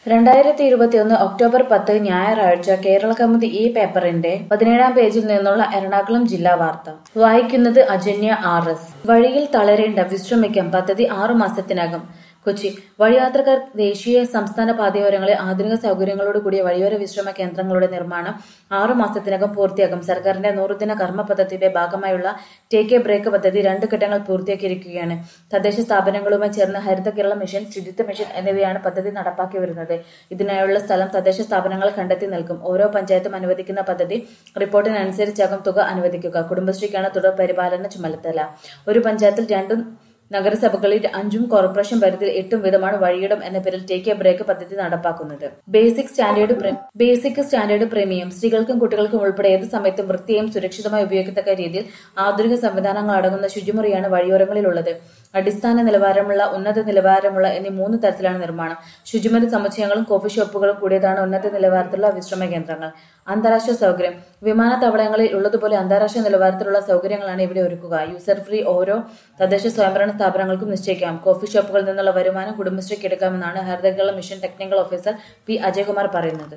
രണ്ടായിരത്തി ഇരുപത്തിയൊന്ന് ഒക്ടോബർ പത്ത് ഞായറാഴ്ച കേരള കൗമുദി ഈ പേപ്പറിന്റെ പതിനേഴാം പേജിൽ നിന്നുള്ള എറണാകുളം ജില്ലാ വാർത്ത വായിക്കുന്നത് അജന്യ ആർ എസ് വഴിയിൽ തളരേണ്ട വിശ്രമിക്കാം പദ്ധതി ആറു മാസത്തിനകം കൊച്ചി വഴിയാത്രക്കാർ ദേശീയ സംസ്ഥാന പാതയോരങ്ങളിൽ ആധുനിക സൗകര്യങ്ങളോട് കൂടിയ വഴിയോര വിശ്രമ കേന്ദ്രങ്ങളുടെ നിർമ്മാണം ആറു മാസത്തിനകം പൂർത്തിയാക്കും സർക്കാരിന്റെ നൂറുദിന കർമ്മ പദ്ധതിയുടെ ഭാഗമായുള്ള ടേക്ക് എ ബ്രേക്ക് പദ്ധതി രണ്ട് ഘട്ടങ്ങൾ പൂർത്തിയാക്കിയിരിക്കുകയാണ് തദ്ദേശ സ്ഥാപനങ്ങളുമായി ചേർന്ന് ഹരിത കേരള മിഷൻ ശുചിത്വ മിഷൻ എന്നിവയാണ് പദ്ധതി നടപ്പാക്കി വരുന്നത് ഇതിനായുള്ള സ്ഥലം തദ്ദേശ സ്ഥാപനങ്ങൾ കണ്ടെത്തി നൽകും ഓരോ പഞ്ചായത്തും അനുവദിക്കുന്ന പദ്ധതി റിപ്പോർട്ടിനനുസരിച്ചാകും തുക അനുവദിക്കുക കുടുംബശ്രീക്കാണ് തുടർ പരിപാലന ചുമതല ഒരു പഞ്ചായത്തിൽ രണ്ടും നഗരസഭകളിൽ അഞ്ചും കോർപ്പറേഷൻ പരിധിയിൽ എട്ടും വീതമാണ് വഴിയിടം എന്ന പേരിൽ ടേക്ക് എ ബ്രേക്ക് പദ്ധതി നടപ്പാക്കുന്നത് basic standard pre- basic standard premium സ്ത്രീകൾക്കും കുട്ടികൾക്കും ഉൾപ്പെടെ ഏത് സമയത്തും വൃത്തിയും സുരക്ഷിതമായി ഉപയോഗിക്കത്തക്ക രീതിയിൽ ആധുനിക സംവിധാനങ്ങൾ അടങ്ങുന്ന ശുചിമുറിയാണ് വഴിയോരങ്ങളിലുള്ളത് അടിസ്ഥാന നിലവാരമുള്ള ഉന്നത നിലവാരമുള്ള എന്നീ മൂന്ന് തരത്തിലാണ് നിർമ്മാണം ശുചിമുറി സമുച്ചയങ്ങളും കോഫി ഷോപ്പുകളും കൂടിയതാണ് ഉന്നത നിലവാരത്തിലുള്ള വിശ്രമ കേന്ദ്രങ്ങൾ അന്താരാഷ്ട്ര സൗകര്യം വിമാനത്താവളങ്ങളിൽ ഉള്ളതുപോലെ അന്താരാഷ്ട്ര നിലവാരത്തിലുള്ള സൗകര്യങ്ങളാണ് ഇവിടെ ഒരുക്കുക യൂസർ ഫ്രീ ഓരോ തദ്ദേശ സ്വയംഭരണ സ്ഥാപനങ്ങൾക്കും നിശ്ചയിക്കാം കോഫി ഷോപ്പുകളിൽ നിന്നുള്ള വരുമാനം കുടുംബശ്രീക്ക് എടുക്കാമെന്നാണ് Haritha Kerala mission technical officer P Ajayakumar പറയുന്നത്